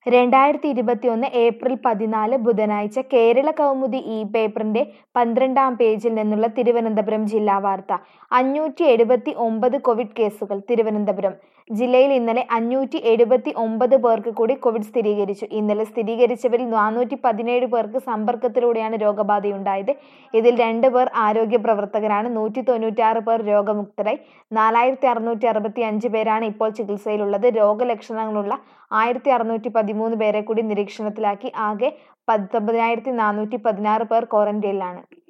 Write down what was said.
രണ്ടായിരത്തി ഇരുപത്തിയൊന്ന് ഏപ്രിൽ പതിനാല് ബുധനാഴ്ച കേരള കൗമുദി ഈ പേപ്പറിന്റെ പന്ത്രണ്ടാം പേജിൽ നിന്നുള്ള തിരുവനന്തപുരം ജില്ലാ വാർത്ത അഞ്ഞൂറ്റി എഴുപത്തി ഒമ്പത് കോവിഡ് കേസുകൾ തിരുവനന്തപുരം ജില്ലയിൽ ഇന്നലെ അഞ്ഞൂറ്റി എഴുപത്തി ഒമ്പത് പേർക്ക് കൂടി കോവിഡ് സ്ഥിരീകരിച്ചു ഇന്നലെ സ്ഥിരീകരിച്ചവരിൽ നാനൂറ്റി പതിനേഴ് പേർക്ക് സമ്പർക്കത്തിലൂടെയാണ് രോഗബാധയുണ്ടായത് ഇതിൽ രണ്ട് പേർ ആരോഗ്യ പ്രവർത്തകരാണ് നൂറ്റി തൊണ്ണൂറ്റാറ് പേർ രോഗമുക്തരായി നാലായിരത്തി അറുന്നൂറ്റി അറുപത്തി അഞ്ച് പേരാണ് ഇപ്പോൾ ചികിത്സയിലുള്ളത് രോഗലക്ഷണങ്ങളുള്ള ആയിരത്തി അറുന്നൂറ്റി പതിമൂന്ന് പേരെ കൂടി നിരീക്ഷണത്തിലാക്കി ആകെ പത്തൊമ്പതിനായിരത്തി നാനൂറ്റി പതിനാറ് പേർ ക്വാറന്റൈനിലാണ്